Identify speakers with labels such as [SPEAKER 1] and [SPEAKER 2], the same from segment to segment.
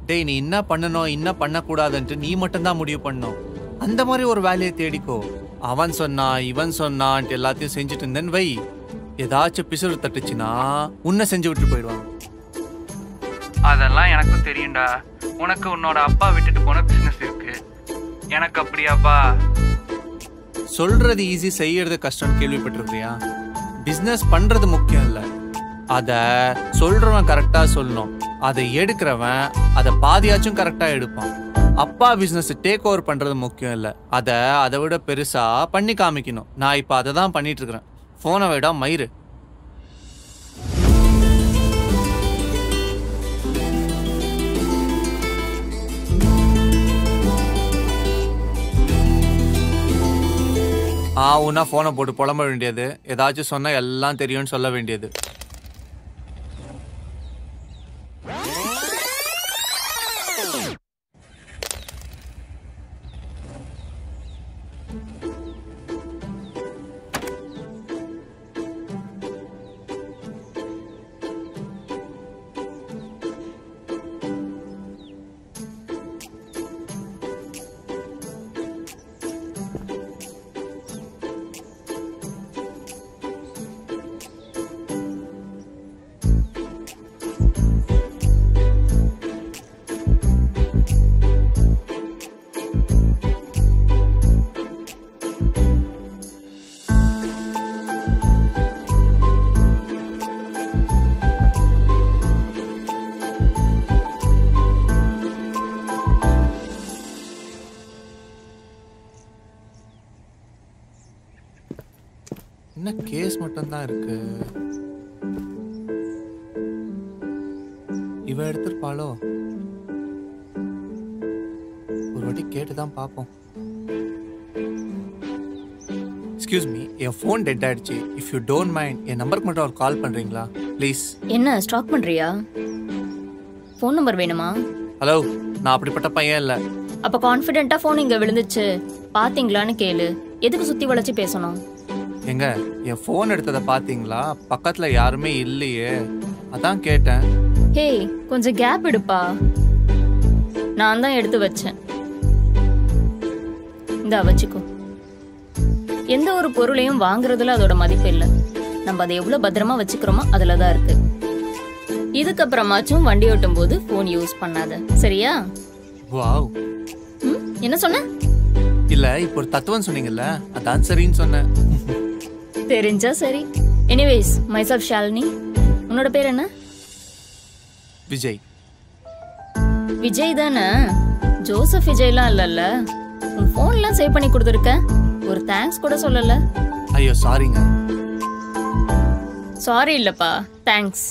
[SPEAKER 1] டேய் நீ என்ன பண்ணணும் என்ன பண்ணக்கூடாதுன்ட்டு நீ மட்டும்தான் முடிவு பண்ணணும் அந்த மாதிரி ஒரு வேலையை தேடிக்கோ அவன் சொன்னான் இவன் சொன்னான்ட்டு எல்லாத்தையும் செஞ்சுட்டு இருந்தேன்னு வை ஏதாச்சும் பிசுறு தட்டுச்சுன்னா உன்னை செஞ்சு விட்டு போயிடுவாங்க
[SPEAKER 2] அதெல்லாம் எனக்கும் தெரியும்டா உனக்கு உன்னோட அப்பா விட்டுட்டு போன பிசினஸ் இருக்கு எனக்கு அப்படியாப்பா
[SPEAKER 1] சொல்றது ஈஸி செய்யறது கஷ்டம்னு கேள்விப்பட்டிருக்கியா பிஸ்னஸ் பண்றது முக்கியம் இல்லை அத சொல்றவன் கரெக்டா சொல்லணும் அதை எடுக்கிறவன் அதை பாதியாச்சும் கரெக்டா எடுப்பான் அப்பா பிசினஸ் டேக் ஓவர் பண்றது முக்கியம் இல்லை அதை அதை விட பெருசா பண்ணி காமிக்கணும் நான் இப்போ அதை தான் பண்ணிட்டு இருக்கிறேன் போனை விட மயிறு ஆ உன்னா ஃபோனை போட்டு புலம்ப வேண்டியது ஏதாச்சும் சொன்னா எல்லாம் தெரியும்னு சொல்ல வேண்டியது என்ன கேஸ் மட்டும்தான் இருக்கு இவ எடுத்திருப்பாளோ ஒரு வாட்டி கேட்டு தான் பார்ப்போம் எக்ஸ்கியூஸ் மீ என் ஃபோன் டெட் ஆயிடுச்சு இஃப் யூ டோன்ட் மைண்ட் என் நம்பருக்கு மட்டும் ஒரு கால் பண்றீங்களா ப்ளீஸ்
[SPEAKER 3] என்ன ஸ்டாக் பண்றியா ஃபோன் நம்பர் வேணுமா
[SPEAKER 1] ஹலோ நான் அப்படிப்பட்ட பையன் இல்லை
[SPEAKER 3] அப்ப கான்ஃபிடென்ட்டா ஃபோன் இங்க விழுந்துச்சு பாத்தீங்களான்னு கேளு எதுக்கு சுத்தி வளைச்சு பேசணும்
[SPEAKER 1] எங்க என் ஃபோன் எடுத்ததை பார்த்தீங்களா பக்கத்துல யாருமே இல்லையே அதான் கேட்டேன்
[SPEAKER 3] ஹே கொஞ்சம் கேப் எடுப்பா நான் தான் எடுத்து வச்சேன் இந்தா வச்சுக்கோ எந்த ஒரு பொருளையும் வாங்குறதுல அதோட மதிப்பு இல்லை நம்ம அதை எவ்வளவு பத்திரமா வச்சுக்கிறோமோ அதுல தான் இருக்கு இதுக்கப்புறமாச்சும் வண்டி ஓட்டும் போது ஃபோன் யூஸ் பண்ணாத சரியா
[SPEAKER 1] வாவ்
[SPEAKER 3] ம், என்ன சொன்ன
[SPEAKER 1] இல்ல இப்போ ஒரு தத்துவம் சொன்னீங்கல்ல அதான் சரின்னு சொன்னேன்
[SPEAKER 3] தெரிஞ்சா சரி எனிவேஸ் மைசெல்ஃப் ஷாலினி உன்னோட பேர் என்ன
[SPEAKER 1] விஜய்
[SPEAKER 3] விஜய் தானே ஜோசப் விஜய்லாம் இல்லைல்ல உன் ஃபோன்லாம் சேவ் பண்ணி கொடுத்துருக்க ஒரு தேங்க்ஸ் கூட சொல்லல
[SPEAKER 1] ஐயோ சாரிங்க
[SPEAKER 3] சாரி இல்லப்பா thanks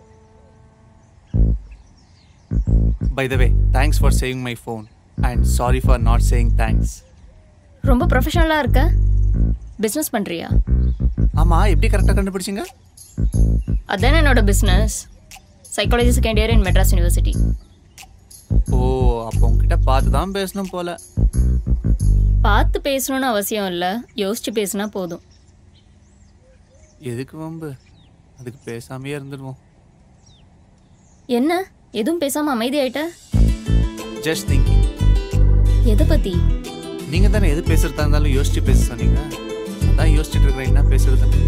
[SPEAKER 1] by the way thanks for saving my phone and sorry for not saying thanks
[SPEAKER 3] ரொம்ப ப்ரொஃபஷனலாக இருக்க பிஸ்னஸ் பண்ணுறியா
[SPEAKER 1] ஆமா எப்படி கரெக்டாக கண்டுபிடிச்சிங்க
[SPEAKER 3] அதானே என்னோட business psychology second year in Madras university
[SPEAKER 1] ஓ அப்போ உங்ககிட்ட பார்த்து தான் பேசணும் போல
[SPEAKER 3] பார்த்து பேசணும்னு அவசியம் இல்லை யோசிச்சு பேசினா போதும்
[SPEAKER 1] எதுக்கு வம்பு அதுக்கு பேசாமையே இருந்துடுவோம்
[SPEAKER 3] என்ன எதுவும் பேசாமல் அமைதி ஆயிட்ட
[SPEAKER 1] ஜஸ்ட் திங்கிங்
[SPEAKER 3] எதை பற்றி
[SPEAKER 1] நீங்க தானே எது பேசுறதா இருந்தாலும் யோசிச்சு பேச சொன்னீங்க அதான் யோசிச்சுட்டு இருக்கிறேன் என்ன பேசுறது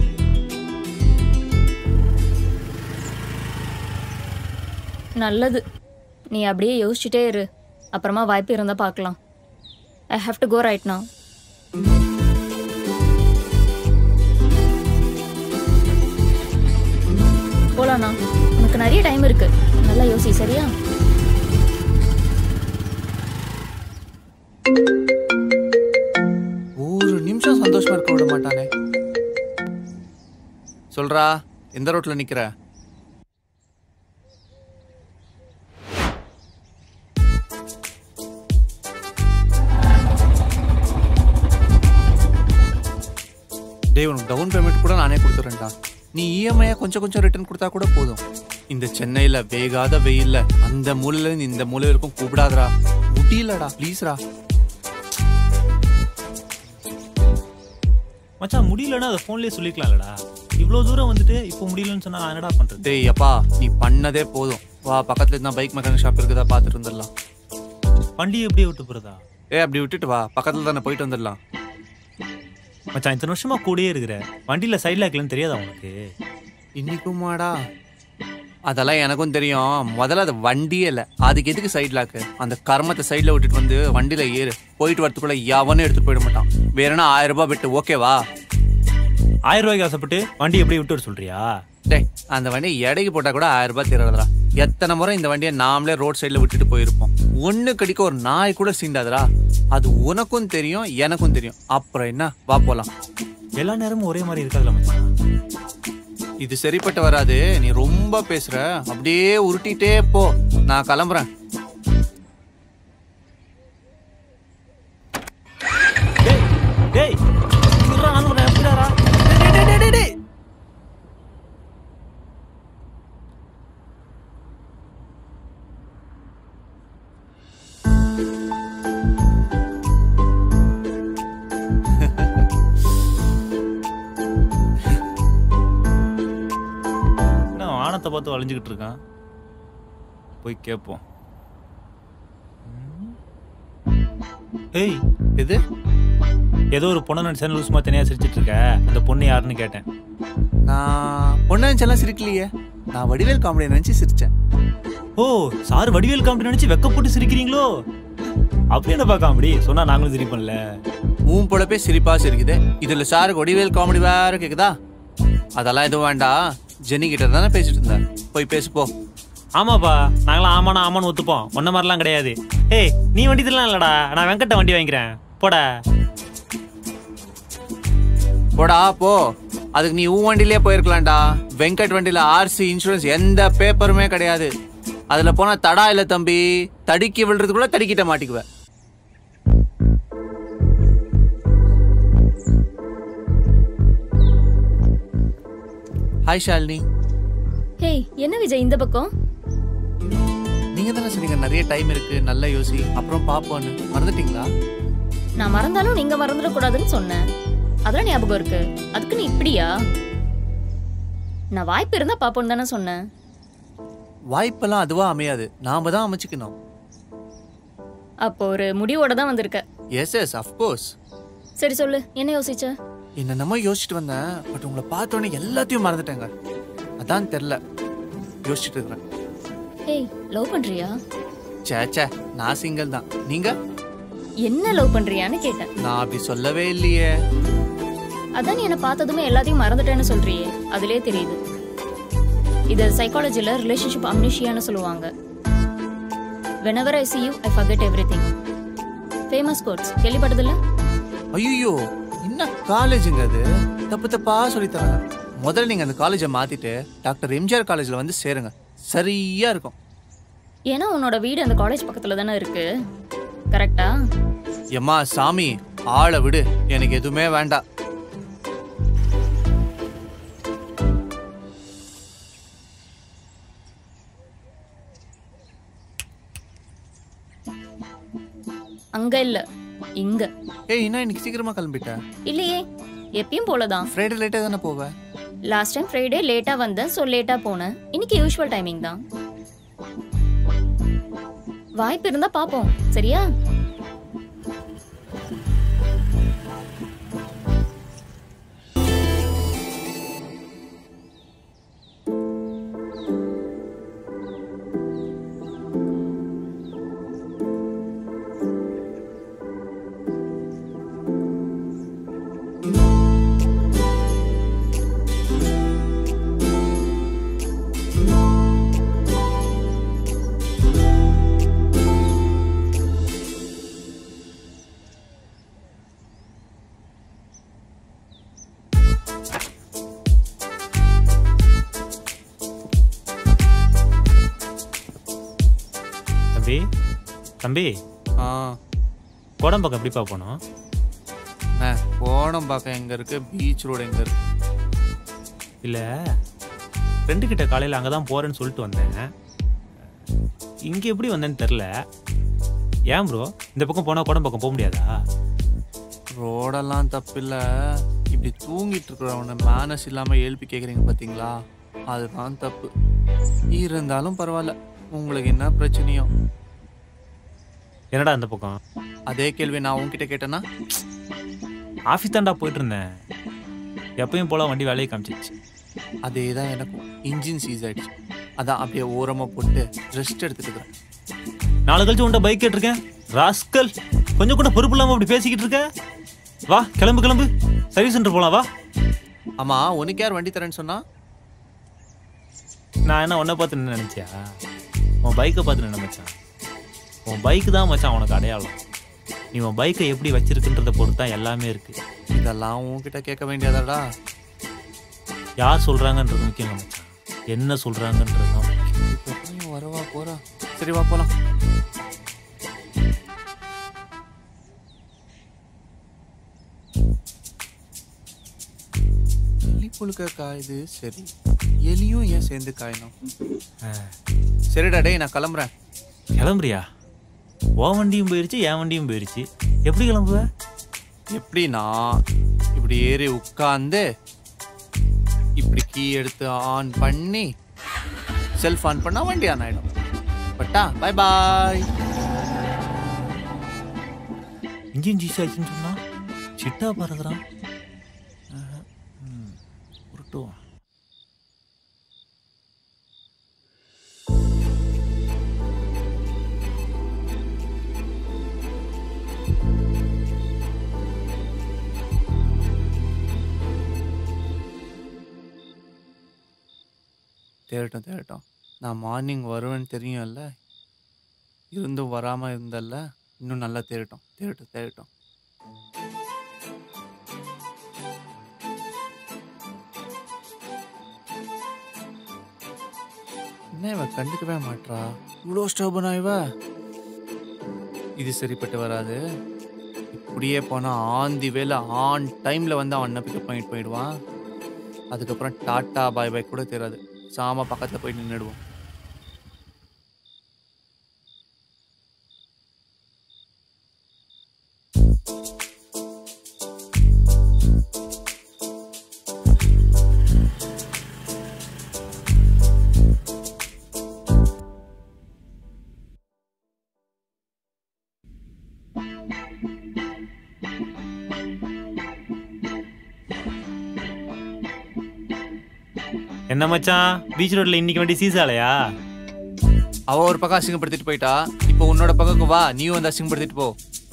[SPEAKER 3] நல்லது நீ அப்படியே யோசிச்சுட்டே இரு அப்புறமா வாய்ப்பு இருந்தால் பார்க்கலாம் I have to go right now போலாண்ணா உனக்கு நிறைய டைம் இருக்கு நல்லா யோசி சரியா
[SPEAKER 1] ஒரு நிமிஷம் சந்தோஷமா இருக்க விட மாட்டானே சொல்றா எந்த ரோட்ல நிக்கிற டேய் உனக்கு டவுன் பேமெண்ட் கூட நானே கொடுத்துறேன்டா நீ இஎம்ஐயா கொஞ்சம் கொஞ்சம் ரிட்டர்ன் கொடுத்தா கூட போதும் இந்த சென்னையில வேகாத வெயில்ல அந்த மூலையில இருந்து இந்த மூலை வரைக்கும் கூப்பிடாதடா முடியலடா ப்ளீஸ்ரா
[SPEAKER 4] மச்சான் முடியலன்னா அதை ஃபோன்லேயே சொல்லிக்கலாம்லடா இவ்வளோ தூரம் வந்துட்டு இப்போ முடியலன்னு சொன்னா நான் என்னடா பண்றது
[SPEAKER 1] டேய் அப்பா நீ பண்ணதே போதும் வா பக்கத்துல இருந்தா பைக் மெக்கானிக் ஷாப் இருக்குதா பார்த்துட்டு வந்துடலாம்
[SPEAKER 4] வண்டியை எப்படியே விட்டு போறதா
[SPEAKER 1] ஏய் அப்படி விட்டுட்டு வா பக்கத்துல தானே போயிட்டு வந்துடலாம்
[SPEAKER 4] மச்சான் இத்தனை வருஷமா கூடயே இருக்கிற வண்டியில சைட்ல இருக்கலன்னு தெரியாதா உனக்கு
[SPEAKER 1] இன்னைக்குமாடா அதெல்லாம் எனக்கும் தெரியும் முதல்ல அது வண்டியே இல்லை அதுக்கு எதுக்கு சைட் லாக்கு அந்த கர்மத்தை சைடில் விட்டுட்டு வந்து வண்டியில் ஏறு போயிட்டு வரதுக்குள்ள எவனும் எடுத்துட்டு போயிட மாட்டான் வேறனா ஆயிரம் ரூபாய் விட்டு ஓகேவா
[SPEAKER 4] ஆயிரம் ரூபாய்க்கு ஆசைப்பட்டு வண்டி எப்படி விட்டு வர சொல்றியா
[SPEAKER 1] டேய் அந்த வண்டியை எடைக்கு போட்டால் கூட ஆயிரம் ரூபாய் தீரதுடா எத்தனை முறை இந்த வண்டியை நாமளே ரோட் சைடில் விட்டுட்டு போயிருப்போம் ஒன்று கடிக்க ஒரு நாய் கூட சீண்டாதுடா அது உனக்கும் தெரியும் எனக்கும் தெரியும் அப்புறம் என்ன வா போலாம்
[SPEAKER 4] எல்லா நேரமும் ஒரே மாதிரி இருக்காதுல மச்சான்
[SPEAKER 1] இது சரிப்பட்டு வராது நீ ரொம்ப பேசுற அப்படியே உருட்டிட்டே போ நான் கிளம்புறேன்
[SPEAKER 4] டேய் டேய் இருடா, நானும் வரேன், எப்படிடாடா? டேய், டேய், டேய், டேய், டேய். என்ன வானத்தை பார்த்து வளைஞ்சுக்கிட்டு இருக்கான் போய் கேட்போம் ஏய்
[SPEAKER 1] இது
[SPEAKER 4] ஏதோ ஒரு பொண்ணை நினைச்சா லூசுமா தனியா சிரிச்சிட்டு இருக்க அந்த பொண்ணு யாருன்னு கேட்டேன்
[SPEAKER 1] நான் பொண்ணாஞ்செல்லாம் சிரிக்கலையே நான் வடிவேல் காமெடி நினைச்சு சிரிச்சேன்
[SPEAKER 4] ஓ சார் வடிவேல் காமெடி நினைச்சு வெக்க போட்டு சிரிக்கிறீங்களோ அப்படி என்னப்பா காமெடி சொன்னா நாங்களும் சிரிப்போம்ல
[SPEAKER 1] ஊன் பொழப்பே சிரிப்பா சிரிக்குது இதுல சாருக்கு வடிவேல் காமெடி வேற கேக்குதா அதெல்லாம் எதுவும் வேண்டாம் ஜெனி கிட்ட தானே பேசிட்டு இருந்தேன் போய் பேசு போ
[SPEAKER 4] ஆமாப்பா நாங்களாம் ஆமாண்ணா ஆமான்னு ஒத்துப்போம் ஒன்ன மாதிரிலாம் கிடையாது ஏய் நீ வண்டி தரலாம் இல்லடா நான் வெங்கட்ட வண்டி வாங்கிக்கிறேன் போடா
[SPEAKER 1] போடா போ அதுக்கு நீ உன் வண்டியிலே போயிருக்கலாம்டா வெங்கட் வண்டியில ஆர்சி இன்சூரன்ஸ் எந்த பேப்பருமே கிடையாது அதுல போனா தடா இல்ல தம்பி தடுக்கி விழுறதுக்குள்ள தடுக்கிட்ட மாட்டிக்குவ ஹாய் ஷாலினி
[SPEAKER 3] ஹேய் என்ன விஜய் இந்த பக்கம்
[SPEAKER 1] நீங்க தானே சொன்னீங்க நிறைய டைம் இருக்கு நல்லா யோசி அப்புறம் பாப்போன்னு மறந்துட்டீங்களா
[SPEAKER 3] நான் மறந்தாலும் நீங்க மறந்துடக்கூடாதுன்னு சொன்னேன் அதெல்லாம் ஞாபகம் இருக்கு அதுக்கு நீ இப்படியா நான் வாய்ப்பு இருந்தா பாப்போன்னு தானே சொன்னேன்
[SPEAKER 1] வாய்ப்பெல்லாம் அதுவா அமையாது நாம தான் அமைச்சுக்கணும்
[SPEAKER 3] அப்போ ஒரு முடிவோட தான் வந்திருக்க
[SPEAKER 1] எஸ் எஸ் அஃப்கோர்ஸ்
[SPEAKER 3] சரி சொல்லு என்ன யோசிச்ச
[SPEAKER 1] என்னென்னமோ யோசிச்சுட்டு வந்தேன் பட் உங்களை பார்த்தோன்னே எல்லாத்தையும் மறந்துட்டேங்க அதான் தெரில யோசிச்சுட்டு இருக்கிறேன்
[SPEAKER 3] ஏய் லவ் பண்றியா
[SPEAKER 1] சே சே நான் சிங்கிள் தான் நீங்க
[SPEAKER 3] என்ன லவ் பண்றியான்னு கேட்டேன்
[SPEAKER 1] நான் அப்படி சொல்லவே இல்லையே
[SPEAKER 3] அதான் நீ என்ன பார்த்ததுமே எல்லாத்தையும் மறந்துட்டேன்னு சொல்றியே அதுலயே தெரியுது இது சைக்காலஜில ரிலேஷன்ஷிப் அம்னிஷியான்னு சொல்லுவாங்க whenever I see you I forget everything famous quotes கேள்விப்பட்டதில்ல
[SPEAKER 1] ஐயோ என்ன காலேஜுங்க அது தப்பு தப்பா சொல்லித்தராங்க முதல்ல நீங்க அந்த காலேஜை மாத்திட்டு டாக்டர் எம்ஜிஆர் காலேஜ்ல வந்து சேருங்க சரியா இருக்கும்
[SPEAKER 3] ஏன்னா உன்னோட வீடு அந்த காலேஜ் பக்கத்துல தானே இருக்கு கரெக்டா
[SPEAKER 1] எம்மா சாமி ஆளை விடு எனக்கு எதுவுமே வேண்டாம்
[SPEAKER 3] அங்க இல்ல இங்க
[SPEAKER 1] ஏய் என்ன இன்னைக்கு சீக்கிரமா கிளம்பிட்டேன்
[SPEAKER 3] இல்லையே எப்பயும் போலதான்
[SPEAKER 1] ஃப்ரைடே லேட்டாக தானே போவேன்
[SPEAKER 3] லாஸ்ட் டைம் ஃப்ரைடே லேட்டா வந்தேன் ஸோ லேட்டா போனேன் இன்னைக்கு யூஷுவல் டைமிங் தான் வாய்ப்பு இருந்தா பாப்போம் சரியா
[SPEAKER 4] தம்பி தம்பி
[SPEAKER 1] ஆ
[SPEAKER 4] கோடம்பாக்கம் எப்படிப்பா போனோம்
[SPEAKER 1] அண்ணே, கோடம் பார்க்க எங்க இருக்கு பீச் ரோடு எங்க இருக்கு
[SPEAKER 4] இல்லை ஃப்ரெண்டு கிட்ட காலையில் அங்கே தான் போகிறேன்னு சொல்லிட்டு வந்தேன் இங்கே எப்படி வந்தேன்னு தெரில ஏன் ப்ரோ இந்த பக்கம் போனால் கோடம்பாக்கம் போக முடியாதா
[SPEAKER 1] ரோடெல்லாம் தப்பில்ல இப்படி தூங்கிட்டு இருக்கிறவனை மேனஸ் இல்லாம எழுப்பி கேக்குறீங்க பாத்தீங்களா அதுதான் தப்பு இருந்தாலும் பரவாயில்ல உங்களுக்கு என்ன பிரச்சனையோ
[SPEAKER 4] என்னடா அந்த பக்கம்
[SPEAKER 1] அதே கேள்வி நான் உன்கிட்ட கேட்டேன்னா
[SPEAKER 4] ஆஃபீஸ் தான்டா போயிட்டு இருந்தேன் எப்பயும் போல வண்டி வேலையை காமிச்சிச்சு
[SPEAKER 1] அதே தான் எனக்கும் இன்ஜின் சீஸ் ஆயிடுச்சு அதான் அப்படியே ஓரமா போட்டு ரெஸ்ட் எடுத்துட்டு இருக்கிறேன்
[SPEAKER 4] நாலு கழிச்சு உன்ட்ட பைக் கேட்டிருக்கேன் ராஸ்கல் கொஞ்சம் கூட பொறுப்பு இல்லாம அப்படி பேசிக்கிட்டு இருக்க வா கிளம்பு கிளம்பு சர்வீஸ் சென்டர் போலாம் வா
[SPEAKER 1] ஆமா உனக்கு யார் வண்டி தரேன்னு சொன்னா
[SPEAKER 4] நான் என்ன உன்னை பார்த்து என்ன நினைச்சியா உன் பைக்கை பார்த்து என்ன மச்சான் உன் பைக்கு தான் மச்சான் உனக்கு அடையாளம் நீ உன் பைக்கை எப்படி வச்சிருக்குன்றத பொறுத்து தான் எல்லாமே இருக்கு
[SPEAKER 1] இதெல்லாம் உன்கிட்ட கேட்க வேண்டியதாடா
[SPEAKER 4] யார் சொல்றாங்கன்றது முக்கியம் இல்லை மச்சான் என்ன சொல்றாங்கன்றது தான் முக்கியம்.
[SPEAKER 1] இப்போ போய் வரவா போறா சரி வா போலாம் எலி புழுக்க காயுது சரி எலியும் ஏன் சேர்ந்து காயணும் சரிடா டேய் நான் கிளம்புறேன்
[SPEAKER 4] கிளம்புறியா உன் வண்டியும் போயிருச்சு என் வண்டியும் போயிருச்சு எப்படி கிளம்புவ
[SPEAKER 1] எப்படின்னா இப்படி ஏறி உட்காந்து இப்படி கீ எடுத்து ஆன் பண்ணி செல்ஃப் ஆன் பண்ணா வண்டி ஆன் ஆயிடும் பட்டா பை பாய்
[SPEAKER 4] இன்ஜின் ஜீஸ் ஆச்சுன்னு சொன்னா சிட்டா பறக்குறான் உருட்டுவான்
[SPEAKER 1] தேடட்டும் தேடட்டும் நான் மார்னிங் வருவேன்னு தெரியும்ல இருந்தும் வராமல் இருந்தல்ல இன்னும் நல்லா தேடட்டும் தேடட்டும் தேடட்டும் என்ன இவ கண்டுக்கவே மாட்றா இவ்வளோ ஸ்டோபனா இவ இது சரிப்பட்டு வராது இப்படியே போனால் ஆன் தி வேல ஆன் டைமில் வந்து அவன் பிக்கப் பண்ணிட்டு போயிடுவான் அதுக்கப்புறம் டாட்டா பாய் பாய் கூட தெரியாது சாம பக்கத்தில் போய் நின்றுடுவோம்
[SPEAKER 4] என்ன மச்சான் பீச் ரோட்ல இன்னைக்கு வண்டி சீசாலையா
[SPEAKER 1] அவ ஒரு பக்கம் அசிங்கப்படுத்திட்டு போயிட்டா இப்போ உன்னோட பக்கம்க்கு வா நீயும் வந்து அசிங்கப்படுத்திட்டு போ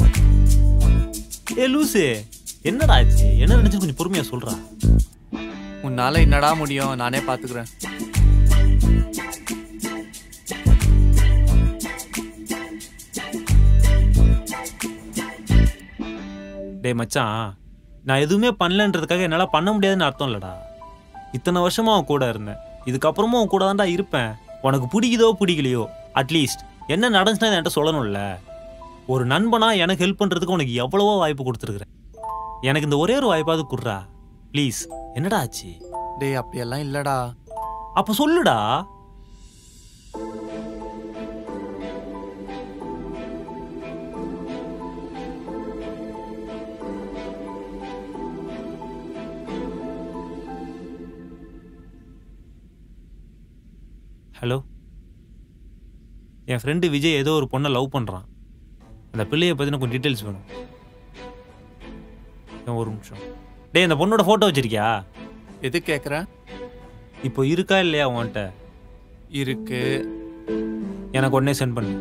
[SPEAKER 4] ஏ லூசு என்னடா ஆச்சு என்ன நினைச்சு கொஞ்சம் பொறுமையா சொல்றா
[SPEAKER 1] உன்னால என்னடா முடியும் நானே பாத்துக்கிறேன்
[SPEAKER 4] டேய் மச்சான் நான் எதுவுமே பண்ணலன்றதுக்காக என்னால் பண்ண முடியாதுன்னு அர்த்தம் இல்லடா இத்தனை வருஷமா அவன் கூட இருந்தேன் இதுக்கப்புறமும் அவன் கூட தான்டா இருப்பேன் உனக்கு பிடிக்குதோ பிடிக்கலையோ அட்லீஸ்ட் என்ன நடந்துச்சுன்னா என்கிட்ட சொல்லணும்ல ஒரு நண்பனா எனக்கு ஹெல்ப் பண்றதுக்கு உனக்கு எவ்வளவோ வாய்ப்பு கொடுத்துருக்குறேன் எனக்கு இந்த ஒரே ஒரு வாய்ப்பாவது குடுறா ப்ளீஸ் என்னடா ஆச்சு
[SPEAKER 1] டேய் அப்படியெல்லாம் இல்லடா
[SPEAKER 4] அப்ப சொல்லுடா ஹலோ என் ஃப்ரெண்டு விஜய் ஏதோ ஒரு பொண்ணை லவ் பண்ணுறான் அந்த பிள்ளையை பற்றின கொஞ்சம் டீட்டெயில்ஸ் வேணும் ஏன் ஒரு நிமிஷம் டேய் இந்த பொண்ணோட ஃபோட்டோ வச்சிருக்கியா
[SPEAKER 1] எது கேக்குற
[SPEAKER 4] இப்போ இருக்கா இல்லையா உன்கிட்ட
[SPEAKER 1] இருக்கு
[SPEAKER 4] எனக்கு உடனே சென்ட் பண்ணு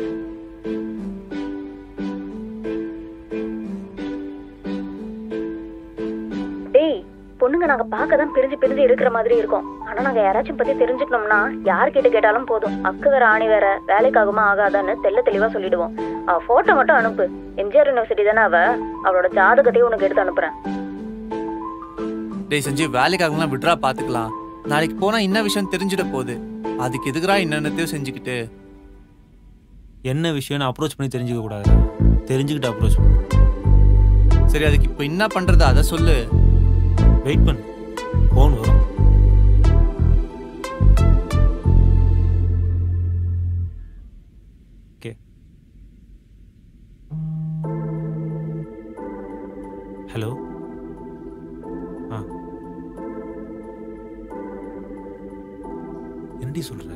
[SPEAKER 3] டேய் பொண்ணுங்க நாங்க பார்க்க தான் பிரிஞ்சு பிரிஞ்சு இருக்கிற மாதிரி இருக்கோம் ஆனா நாங்க யாராச்சும் பத்தி தெரிஞ்சுக்கணும்னா யார் கிட்ட கேட்டாலும் போதும் அக்கு வேற ஆணி வேற வேலைக்காகுமா ஆகாதான்னு தெள்ள தெளிவா சொல்லிடுவோம் அவ போட்டோ மட்டும் அனுப்பு எம்ஜிஆர் யூனிவர்சிட்டி தானே அவ அவளோட ஜாதகத்தையும் உனக்கு எடுத்து அனுப்புறேன்
[SPEAKER 1] டேய் செஞ்சு வேலைக்காகலாம் விட்றா பாத்துக்கலாம் நாளைக்கு போனா என்ன விஷயம் தெரிஞ்சிட போகுது அதுக்கு எதுக்குறா என்னென்னத்தையும் செஞ்சுக்கிட்டு
[SPEAKER 4] என்ன விஷயம்னு அப்ரோச் பண்ணி தெரிஞ்சுக்க கூடாது தெரிஞ்சுக்கிட்டு அப்ரோச் பண்ணு
[SPEAKER 1] சரி அதுக்கு இப்போ என்ன பண்றது அதை சொல்லு
[SPEAKER 4] வெயிட் பண்ணு ஃபோன் வரும் ஓகே ஹலோ என்னடி சொல்ற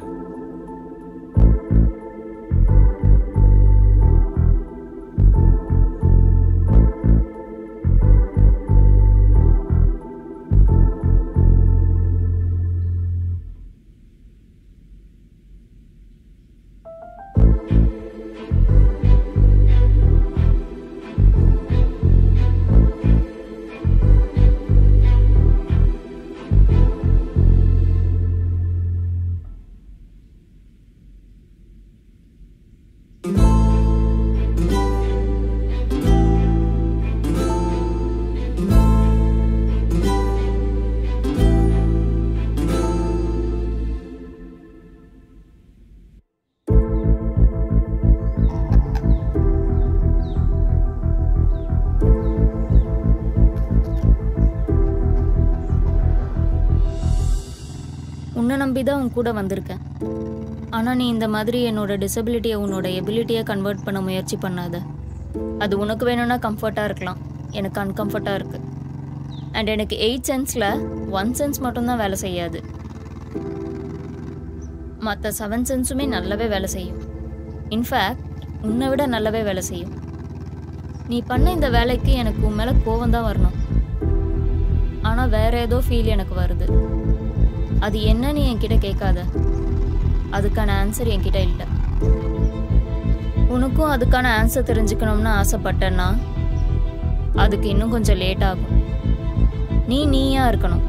[SPEAKER 3] உன்னை நம்பி தான் உன் கூட வந்திருக்கேன் ஆனால் நீ இந்த மாதிரி என்னோட டிசபிலிட்டியை உன்னோட எபிலிட்டியை கன்வெர்ட் பண்ண முயற்சி பண்ணாத அது உனக்கு வேணும்னா கம்ஃபர்ட்டாக இருக்கலாம் எனக்கு அன்கம்ஃபர்ட்டாக இருக்கு அண்ட் எனக்கு எயிட் சென்ஸில் ஒன் சென்ஸ் மட்டும்தான் வேலை செய்யாது மற்ற செவன் சென்ஸுமே நல்லாவே வேலை செய்யும் இன்ஃபேக்ட் உன்னை விட நல்லாவே வேலை செய்யும் நீ பண்ண இந்த வேலைக்கு எனக்கு உன் மேலே கோவம் தான் வரணும் ஆனால் வேற ஏதோ ஃபீல் எனக்கு வருது அது என்னன்னு என்கிட்ட கேட்காத அதுக்கான ஆன்சர் என்கிட்ட இல்லை உனக்கும் அதுக்கான ஆன்சர் தெரிஞ்சுக்கணும்னு ஆசைப்பட்டேன்னா அதுக்கு இன்னும் கொஞ்சம் லேட் ஆகும் நீ நீயா இருக்கணும்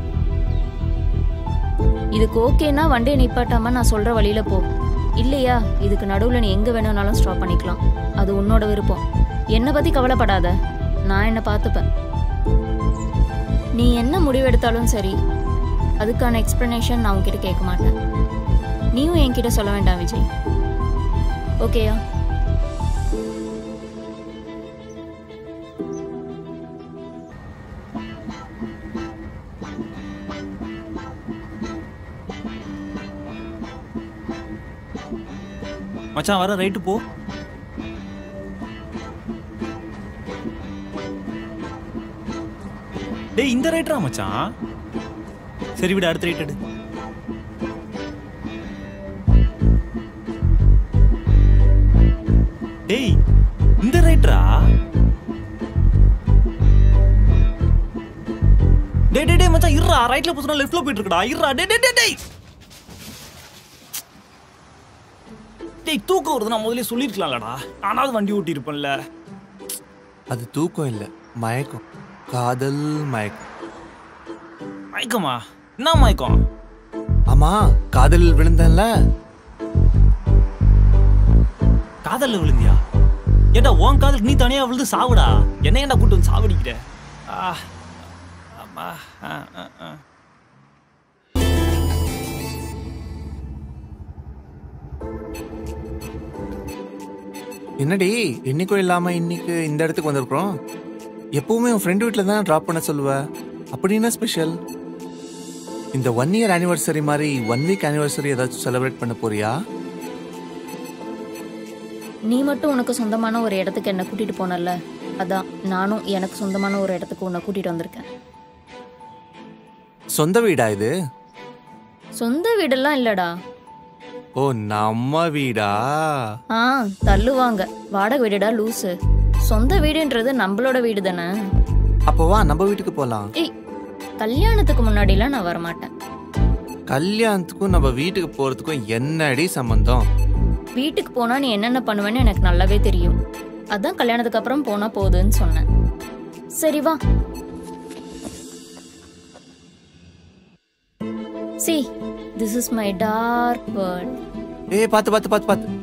[SPEAKER 3] இதுக்கு ஓகேனா வண்டியை நிப்பாட்டாம நான் சொல்ற வழியில போ இல்லையா இதுக்கு நடுவில் நீ எங்க வேணும்னாலும் ஸ்டாப் பண்ணிக்கலாம் அது உன்னோட விருப்பம் என்னை பத்தி கவலைப்படாத நான் என்ன பார்த்துப்பேன் நீ என்ன முடிவெடுத்தாலும் சரி அதுக்கான எக்ஸ்பிளனேஷன் நான் உன்கிட்ட கேட்க மாட்டேன் நீயும் என்கிட்ட சொல்ல வேண்டாம் விஜய் ஓகேயா
[SPEAKER 4] மச்சான் வர ரைட்டு போ டேய் இந்த ரைட்டரா மச்சான் சரி விடு அடுத்த ரைட் எடு டேய் இந்த ரைட்டரா டேய் டேய் டேய் மச்சான் இருடா ரைட்ல போச்சுனா லெஃப்ட்ல போயிட்டு இருக்கடா இருடா டேய் டேய் டேய் டேய் டேய் தூக்கம் வருது நான் முதல்ல சொல்லிருக்கலாம்லடா ஆனாலும் வண்டி ஓட்டி இருப்பேன்ல
[SPEAKER 1] அது தூக்கம் இல்லை மயக்கம் காதல் மயக்கம்
[SPEAKER 4] மயக்கமா என்ன மயக்கம்
[SPEAKER 1] ஆமா காதலில் விழுந்தேன்ல
[SPEAKER 4] காதல்ல விழுந்தியா ஏண்டா உன் காதல் நீ தனியா விழுந்து சாவுடா என்ன ஏன்டா கூட்டு வந்து சாவடிக்கிற ஆ, அம்மா, ஆ, ஆ, ஆ.
[SPEAKER 1] என்னடி என்னைக்கும் இல்லாம இன்னைக்கு இந்த இடத்துக்கு வந்திருக்கிறோம் எப்பவுமே உன் ஃப்ரெண்டு வீட்டில் தான் ட்ராப் பண்ண சொல்லுவ அப்படி என்ன ஸ்பெஷல் இந்த ஒன் இயர் ஆனிவர்சரி மாதிரி ஒன் வீக் ஆனிவர்சரி ஏதாச்சும் செலிப்ரேட் பண்ண போறியா
[SPEAKER 3] நீ மட்டும் உனக்கு சொந்தமான ஒரு இடத்துக்கு என்னை கூட்டிட்டு போனல அதான் நானும் எனக்கு சொந்தமான ஒரு இடத்துக்கு உன்னை கூட்டிட்டு வந்திருக்கேன்
[SPEAKER 1] சொந்த வீடா இது
[SPEAKER 3] சொந்த வீடெல்லாம் இல்லடா
[SPEAKER 1] ஓ நம்ம வீடா
[SPEAKER 3] ஆ தள்ளுவாங்க வாடகை வீடுடா லூசு சொந்த வீடுன்றது நம்மளோட வீடு தானே
[SPEAKER 1] அப்போ வா நம்ம வீட்டுக்கு போலாம்
[SPEAKER 3] ஏய் கல்யாணத்துக்கு முன்னாடிலாம் நான் வரமாட்டேன்
[SPEAKER 1] கல்யாணத்துக்கும் நம்ம வீட்டுக்கு போறதுக்கும் என்னடி சம்பந்தம்
[SPEAKER 3] வீட்டுக்கு போனா நீ என்னென்ன பண்ணுவேன்னு எனக்கு நல்லாவே தெரியும் அதான் கல்யாணத்துக்கு அப்புறம் போனா போகுதுன்னு சொன்னேன் சரி வா see this is my dark world
[SPEAKER 1] ஏய் பார்த்து பார்த்து பார்த்து பார்த்து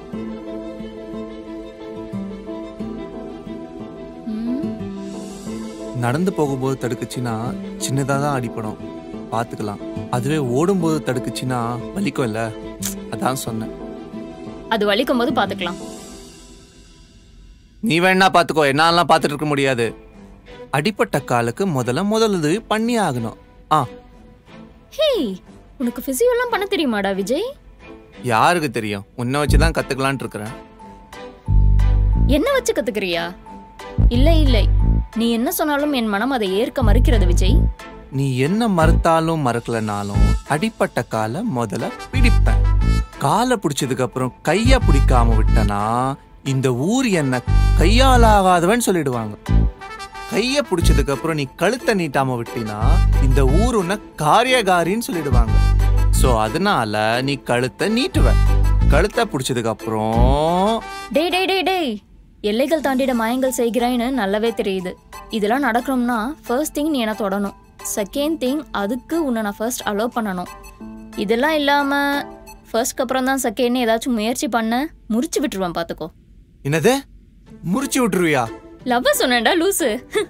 [SPEAKER 1] நடந்து போகும்போது தடுக்குச்சுன்னா சின்னதாக தான் அடிப்படும் பார்த்துக்கலாம் அதுவே ஓடும்போது தடுக்குச்சுன்னா வலிக்கும் இல்ல அதான் சொன்னேன்
[SPEAKER 3] அது வலிக்கும் போது பாத்துக்கலாம்
[SPEAKER 1] நீ வேணா பார்த்துக்கோ என்னாலாம் பார்த்துட்டு இருக்க முடியாது அடிப்பட்ட காலுக்கு முதல்ல முதலுதவி பண்ணி ஆகணும் ஆ
[SPEAKER 3] ஹேய் உனக்கு பிசியோலாம் பண்ண தெரியுமாடா விஜய்
[SPEAKER 1] யாருக்கு தெரியும் உன்னை வச்சு தான் கற்றுக்கலான் இருக்கிறேன்
[SPEAKER 3] என்ன வச்சு கத்துக்கிறியா இல்லை இல்லை நீ என்ன சொன்னாலும் என் மனம் அதை ஏற்க மறுக்கிறது விஜய்
[SPEAKER 1] நீ என்ன மறுத்தாலும் மறக்கலனாலும் அடிப்பட்ட காலை முதல்ல பிடிப்பேன் காலை பிடிச்சதுக்கு அப்புறம் கைய பிடிக்காம விட்டனா இந்த ஊர் என்ன கையாலாகாதவன் சொல்லிடுவாங்க கைய பிடிச்சதுக்கு அப்புறம் நீ கழுத்தை நீட்டாம விட்டினா இந்த ஊர் உன்னை காரியகாரின்னு சொல்லிடுவாங்க சோ அதனால நீ கழுத்தை நீட்டுவ கழுத்தை பிடிச்சதுக்கு அப்புறம்
[SPEAKER 3] டேய் டேய் டேய் டேய் எல்லைகள் தாண்டிட மாயங்கள் செய்கிறாய்ன்னு நல்லாவே தெரியுது இதெல்லாம் நடக்கணும்னா ஃபர்ஸ்ட் திங் நீ என்ன தொடணும் செகண்ட் திங் அதுக்கு உன்னை நான் ஃபர்ஸ்ட் அலோவ் பண்ணணும் இதெல்லாம் இல்லாம ஃபர்ஸ்ட்க்கு அப்புறம் தான் செகண்ட்னு ஏதாச்சும் முயற்சி பண்ண முறிச்சு விட்டுருவேன் பார்த்துக்கோ
[SPEAKER 1] என்னது முறிச்சு விட்டுருவியா
[SPEAKER 3] லவ் சொன்னேன்டா லூசு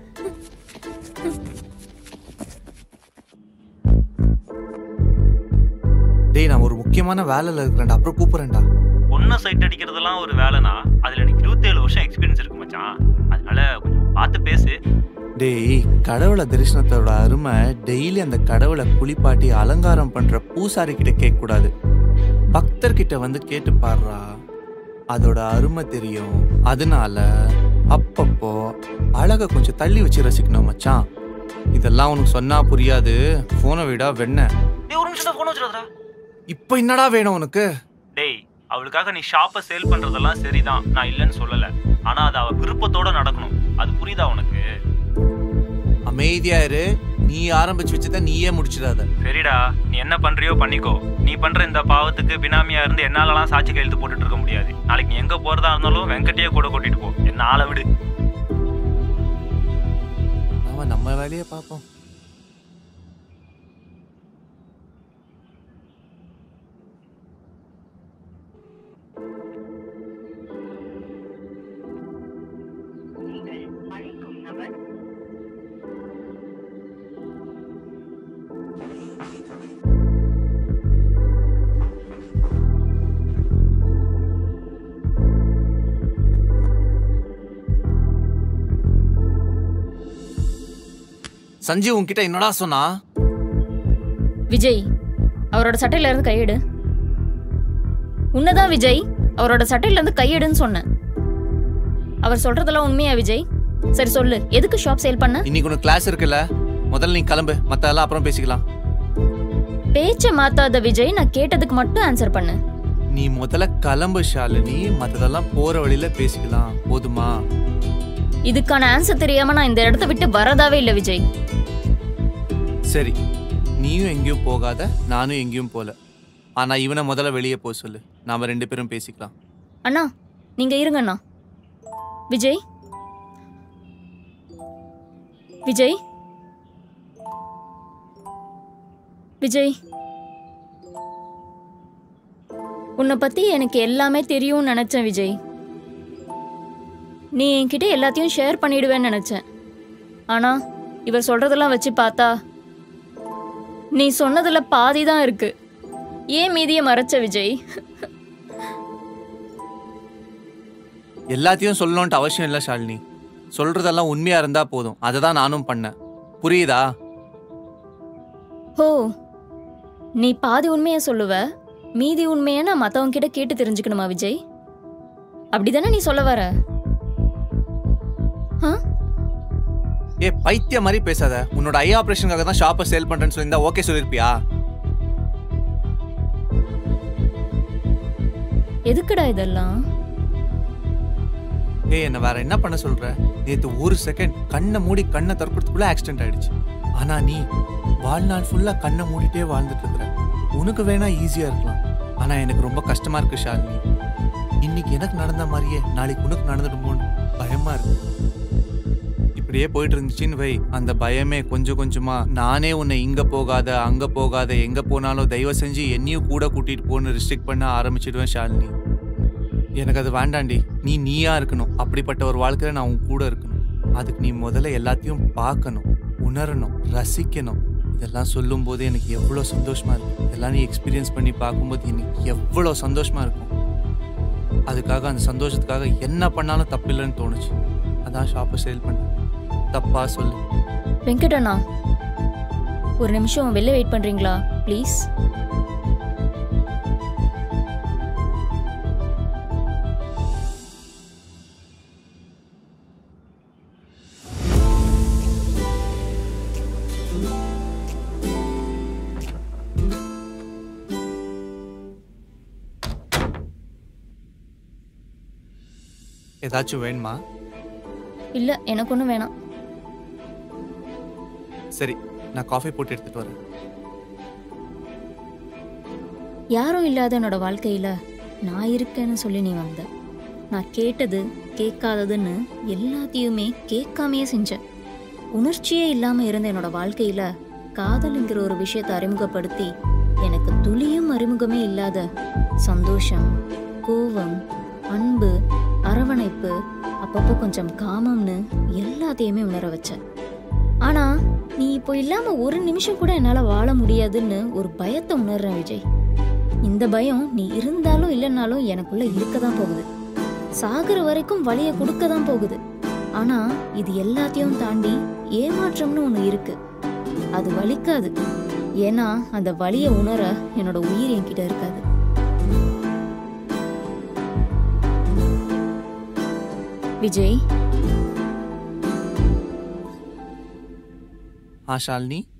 [SPEAKER 1] டேய் நான் ஒரு முக்கியமான வேலையில இருக்கிறேன்டா அப்புறம் கூப்பிடுறேன்டா
[SPEAKER 4] ஒன்றை சைட் அடிக்கிறதெல்லாம் ஒரு வேலைனா அதில் எனக்கு இருபத்தேழு வருஷம் எக்ஸ்பீரியன்ஸ் இருக்கு மச்சான் அதனால கொஞ்சம் பார்த்து பேசு
[SPEAKER 1] டேய் கடவுள தரிசனத்தோட அருமை டெய்லி அந்த கடவுளை குளிப்பாட்டி அலங்காரம் பண்ற பூசாரி கிட்ட கேட்க கூடாது பக்தர்கிட்ட வந்து கேட்டு பாருடா அதோட அருமை தெரியும் அதனால அப்பப்போ அழக கொஞ்சம் தள்ளி வச்சு ரசிக்கணும் மச்சான் இதெல்லாம் உனக்கு சொன்னா புரியாது போனை விடா வெண்ண
[SPEAKER 4] டேய் ஒரு நிமிஷம் ஃபோன் வச்சிருக்கா
[SPEAKER 1] இப்போ என்னடா வேணும் உனக்கு
[SPEAKER 4] டேய் அவளுக்காக நீ ஷாப்பை சேல் பண்றதெல்லாம் சரிதான் நான் இல்லைன்னு சொல்லல ஆனா அது அவ விருப்பத்தோட நடக்கணும் அது புரியுதா உனக்கு
[SPEAKER 1] அமைதியா இரு நீ ஆரம்பிச்சு வச்சத நீயே முடிச்சிடாத
[SPEAKER 4] சரிடா நீ என்ன பண்றியோ பண்ணிக்கோ நீ பண்ற இந்த பாவத்துக்கு பினாமியா இருந்து என்னாலலாம் சாட்சி கையெழுத்து போட்டுட்டு இருக்க முடியாது நாளைக்கு நீ எங்க போறதா இருந்தாலும் வெங்கட்டையே கூட கூட்டிட்டு போ என்ன ஆளை விடு
[SPEAKER 1] நாம நம்ம வேலையை பார்ப்போம் சஞ்சீவ் உன்கிட்ட என்னடா சொன்னா
[SPEAKER 3] விஜய் அவரோட சட்டையில இருந்து கையெடு உன்னதான் விஜய் அவரோட சட்டையில இருந்து கையெடுன்னு சொன்னேன் அவர் சொல்றதெல்லாம் உண்மையா விஜய் சரி சொல்லு எதுக்கு ஷாப் சேல் பண்ண
[SPEAKER 1] இன்னைக்கு உனக்கு கிளாஸ் இருக்குல்ல முதல்ல நீ கிளம்பு மத்ததெல்லாம் அப்புறம் பேசிக்கலாம்
[SPEAKER 3] பேச்ச மாத்தாத விஜய் நான் கேட்டதுக்கு மட்டும் ஆன்சர் பண்ணு
[SPEAKER 1] நீ முதல்ல கிளம்பு ஷாலினி மத்ததெல்லாம் போற வழியில பேசிக்கலாம் போதுமா
[SPEAKER 3] இதுக்கான ஆன்சர் தெரியாம நான் இந்த இடத்த விட்டு வரதாவே இல்ல விஜய்
[SPEAKER 1] சரி நீயும் எங்கேயும் போகாத நானும் எங்கேயும் போல ஆனா இவனை முதல்ல வெளியே போக சொல்லு நாம ரெண்டு பேரும் பேசிக்கலாம்
[SPEAKER 3] அண்ணா நீங்க இருங்க அண்ணா விஜய் விஜய் விஜய் உன்னை பத்தி எனக்கு எல்லாமே தெரியும்னு நினைச்சேன் விஜய் நீ என்கிட்ட எல்லாத்தையும் ஷேர் பண்ணிடுவேன்னு நினைச்சேன் ஆனா இவர் சொல்றதெல்லாம் வச்சு பார்த்தா நீ சொன்னதுல பாதி தான் இருக்கு ஏன் மீதியை மறைச்ச விஜய்
[SPEAKER 1] எல்லாத்தையும் சொல்லணும்ட்டு அவசியம் இல்லை ஷாலினி சொல்றதெல்லாம் உண்மையா இருந்தா போதும் அதை தான் நானும் பண்ணேன் புரியுதா
[SPEAKER 3] ஓ நீ பாதி உண்மையை சொல்லுவ மீதி உண்மையை நான் மத்தவங்க கிட்ட கேட்டு தெரிஞ்சுக்கணுமா விஜய் அப்படிதானே நீ சொல்ல வர ஆ?
[SPEAKER 1] ஏ பைத்திய மாதிரி பேசாத உன்னோட ஐ ஆபரேஷனுக்காக தான் ஷாப்பை சேல் பண்றேன்னு சொல்லியிருந்தா ஓகே சொல்லிருப்பியா
[SPEAKER 3] எதுக்குடா இதெல்லாம்
[SPEAKER 1] ஏய் என்ன வேற என்ன பண்ண சொல்ற நேத்து ஒரு செகண்ட் கண்ணை மூடி கண்ணை திறக்கிறதுக்குள்ள ஆக்சிடென்ட் ஆயிடுச்சு ஆனா நீ வாழ்நாள் ஃபுல்லா கண்ணை மூடிட்டே வாழ்ந்துட்டு இருக்கிற உனக்கு வேணா ஈஸியா இருக்கலாம் ஆனா எனக்கு ரொம்ப கஷ்டமா இருக்கு ஷாலினி இன்னைக்கு எனக்கு நடந்த மாதிரியே நாளைக்கு உனக்கு நடந்துடுமோன்னு பயமா இருக்கு இப்படியே போயிட்டு இருந்துச்சுன்னு வை அந்த பயமே கொஞ்சம் கொஞ்சமா நானே உன்னை இங்க போகாத அங்க போகாத எங்க போனாலும் தயவு செஞ்சு என்னையும் கூட கூட்டிட்டு போன்னு ரெஸ்ட்ரிக்ட் பண்ண ஆரம்பிச்சிடுவேன் ஷாலினி எனக்கு அது வேண்டாண்டி நீ நீயா இருக்கணும் அப்படிப்பட்ட ஒரு வாழ்க்கையில நான் உன் கூட இருக்கணும் அதுக்கு நீ முதல்ல எல்லாத்தையும் பார்க்கணும் உணரணும் ரசிக்கணும் இதெல்லாம் சொல்லும்போது எனக்கு எவ்வளோ சந்தோஷமா இருக்கு இதெல்லாம் நீ எக்ஸ்பீரியன்ஸ் பண்ணி பார்க்கும்போது எனக்கு எவ்வளோ சந்தோஷமா இருக்கும் அதுக்காக அந்த சந்தோஷத்துக்காக என்ன பண்ணாலும் தப்பில்லைன்னு தோணுச்சு அதான் ஷாப்பை சேல் பண்ணேன் தப்பா சொல்லு
[SPEAKER 3] வெங்கடண்ணா ஒரு நிமிஷம் வெளில வெயிட் பண்றீங்களா ப்ளீஸ்
[SPEAKER 1] ஏதாச்சும் வேணுமா
[SPEAKER 3] இல்ல எனக்கு ஒன்றும் வேணாம்
[SPEAKER 1] சரி நான் காஃபி போட்டு எடுத்துட்டு வரேன்
[SPEAKER 3] யாரும் இல்லாத என்னோட வாழ்க்கையில நான் இருக்கேன்னு சொல்லி நீ வந்த நான் கேட்டது கேட்காததுன்னு எல்லாத்தையுமே கேட்காமையே செஞ்சேன் உணர்ச்சியே இல்லாம இருந்த என்னோட வாழ்க்கையில காதல்ங்கிற ஒரு விஷயத்தை அறிமுகப்படுத்தி எனக்கு துளியும் அறிமுகமே இல்லாத சந்தோஷம் கோவம் அன்பு அரவணைப்பு அப்பப்போ கொஞ்சம் காமம்னு எல்லாத்தையுமே உணர வச்ச ஆனா நீ இப்போ இல்லாம ஒரு நிமிஷம் கூட என்னால வாழ முடியாதுன்னு ஒரு பயத்தை உணர்றேன் விஜய் இந்த பயம் நீ இருந்தாலும் இல்லைன்னாலும் எனக்குள்ள இருக்க தான் போகுது சாகுற வரைக்கும் வலியை கொடுக்க தான் போகுது ஆனா இது எல்லாத்தையும் தாண்டி ஏமாற்றம்னு ஒண்ணு இருக்கு அது வலிக்காது ஏன்னா அந்த வலியை உணர என்னோட உயிர் என்கிட்ட இருக்காது விஜய்
[SPEAKER 1] ஆ ஷாலினி